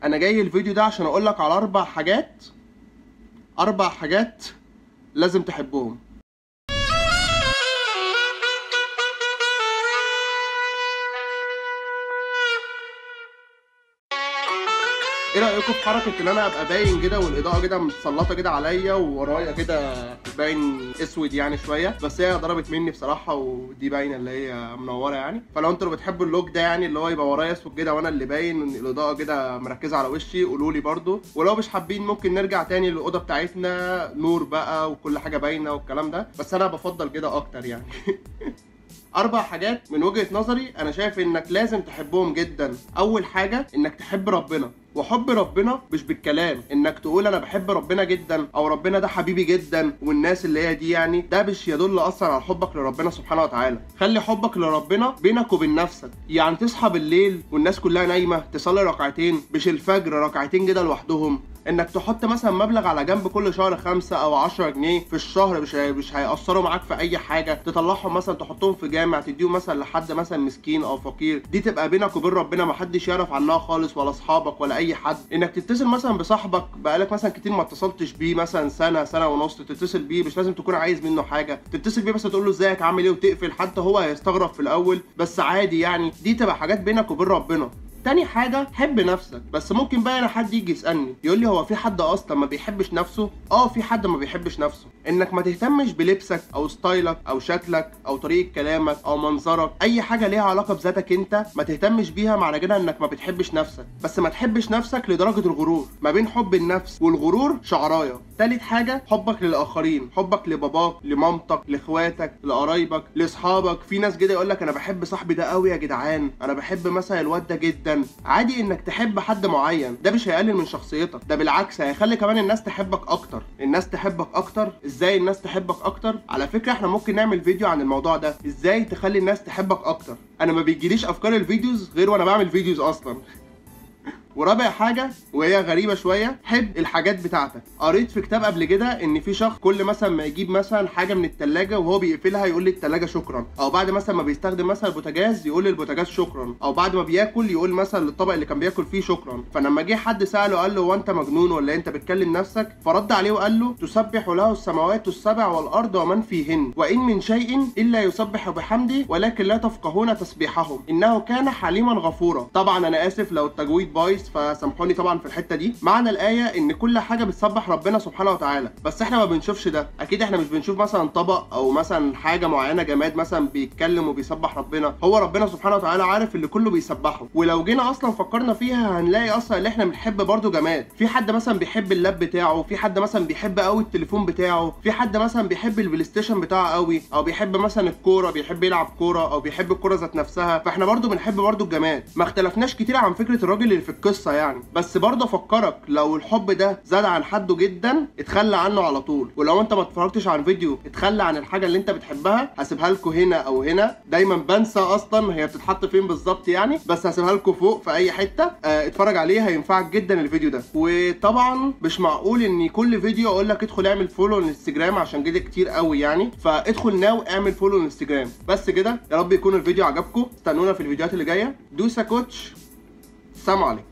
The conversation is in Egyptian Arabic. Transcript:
انا جاي الفيديو ده عشان اقول لك على اربع حاجات اربع حاجات لازم تحبهم ايه رايكم في حركه ان انا ابقى باين كده والاضاءه كده متسلطه كده عليا وورايا كده باين اسود يعني شويه بس هي ضربت مني بصراحه ودي باينه اللي هي منوره يعني فلو انتوا اللي بتحبوا اللوك ده يعني اللي هو يبقى ورايا اسود كده وانا اللي باين وان الاضاءه كده مركزه على وشي قولوا لي برده ولو مش حابين ممكن نرجع تاني للاوضه بتاعتنا نور بقى وكل حاجه باينه والكلام ده بس انا بفضل كده اكتر يعني اربع حاجات من وجهه نظري انا شايف انك لازم تحبهم جدا اول حاجه انك تحب ربنا وحب ربنا مش بالكلام انك تقول انا بحب ربنا جدا او ربنا ده حبيبي جدا والناس اللي هي دي يعني ده مش يدل اصلا على حبك لربنا سبحانه وتعالى خلي حبك لربنا بينك وبين نفسك يعني تصحى بالليل والناس كلها نايمه تصلي ركعتين مش الفجر ركعتين كده لوحدهم انك تحط مثلا مبلغ على جنب كل شهر خمسة او عشرة جنيه في الشهر مش هي- مش هيأثروا معاك في اي حاجة تطلعهم مثلا تحطهم في جامع تديهم مثلا لحد مثلا مسكين او فقير دي تبقى بينك وبين ربنا محدش يعرف عنها خالص ولا اصحابك ولا اي حد انك تتصل مثلا بصاحبك بقالك مثلا كتير ما اتصلتش بيه مثلا سنة سنة ونص تتصل بيه مش لازم تكون عايز منه حاجة تتصل بيه بس تقول له ازيك عامل ايه وتقفل حتى هو هيستغرب في الاول بس عادي يعني دي تبقى حاجات بينك وبين ربنا تاني حاجة حب نفسك بس ممكن بقى انا حد يجي يسألني يقول لي هو في حد اصلا ما بيحبش نفسه اه في حد ما بيحبش نفسه انك ما تهتمش بلبسك او ستايلك او شكلك او طريقة كلامك او منظرك اي حاجة ليها علاقة بذاتك انت ما تهتمش بيها معنى كده انك ما بتحبش نفسك بس ما تحبش نفسك لدرجة الغرور ما بين حب النفس والغرور شعراية تالت حاجة حبك للآخرين حبك لباباك لمامتك لاخواتك لقرايبك لاصحابك في ناس كده يقول لك انا بحب صاحبي ده قوي يا جدعان انا بحب مثلا الواد ده جدا عادي انك تحب حد معين ده مش هيقلل من شخصيتك ده بالعكس هيخلي كمان الناس تحبك اكتر الناس تحبك اكتر ازاي الناس تحبك اكتر على فكرة احنا ممكن نعمل فيديو عن الموضوع ده ازاي تخلي الناس تحبك اكتر انا ما بيجيليش افكار الفيديوز غير وانا بعمل فيديوز اصلا ورابع حاجة وهي غريبة شوية حب الحاجات بتاعتك قريت في كتاب قبل كده ان في شخص كل مثلا ما يجيب مثلا حاجة من التلاجة وهو بيقفلها يقول للتلاجة شكرا او بعد مثلا ما بيستخدم مثلا البوتاجاز يقول للبوتاجاز شكرا او بعد ما بياكل يقول مثلا للطبق اللي كان بياكل فيه شكرا فلما جه حد سأله قال له هو انت مجنون ولا انت بتكلم نفسك فرد عليه وقال له تسبح له السماوات السبع والارض ومن فيهن وان من شيء الا يسبح بحمده ولكن لا تفقهون تسبيحهم انه كان حليما غفورا طبعا انا اسف لو التجويد بايظ فسامحوني طبعا في الحته دي معنى الايه ان كل حاجه بتسبح ربنا سبحانه وتعالى بس احنا ما بنشوفش ده اكيد احنا مش بنشوف مثلا طبق او مثلا حاجه معينه جماد مثلا بيتكلم وبيسبح ربنا هو ربنا سبحانه وتعالى عارف اللي كله بيسبحه ولو جينا اصلا فكرنا فيها هنلاقي اصلا ان احنا بنحب برضه جماد في حد مثلا بيحب اللاب بتاعه في حد مثلا بيحب قوي التليفون بتاعه في حد مثلا بيحب البلاي ستيشن بتاعه قوي او بيحب مثلا الكوره بيحب يلعب كوره او بيحب الكوره ذات نفسها فاحنا برضه بنحب برضه الجماد ما اختلفناش كتير عن فكره الراجل اللي في القصه يعني بس برضه افكرك لو الحب ده زاد عن حده جدا اتخلى عنه على طول ولو انت ما اتفرجتش عن فيديو اتخلى عن الحاجه اللي انت بتحبها هسيبها لكم هنا او هنا دايما بنسى اصلا هي بتتحط فين بالظبط يعني بس هسيبها لكم فوق في اي حته اه اتفرج عليه هينفعك جدا الفيديو ده وطبعا مش معقول ان كل فيديو اقول لك ادخل اعمل فولو الانستجرام عشان كده كتير قوي يعني فادخل ناو اعمل فولو الانستجرام بس كده يا رب يكون الفيديو عجبكم استنونا في الفيديوهات اللي جايه دوسا كوتش سلام عليكم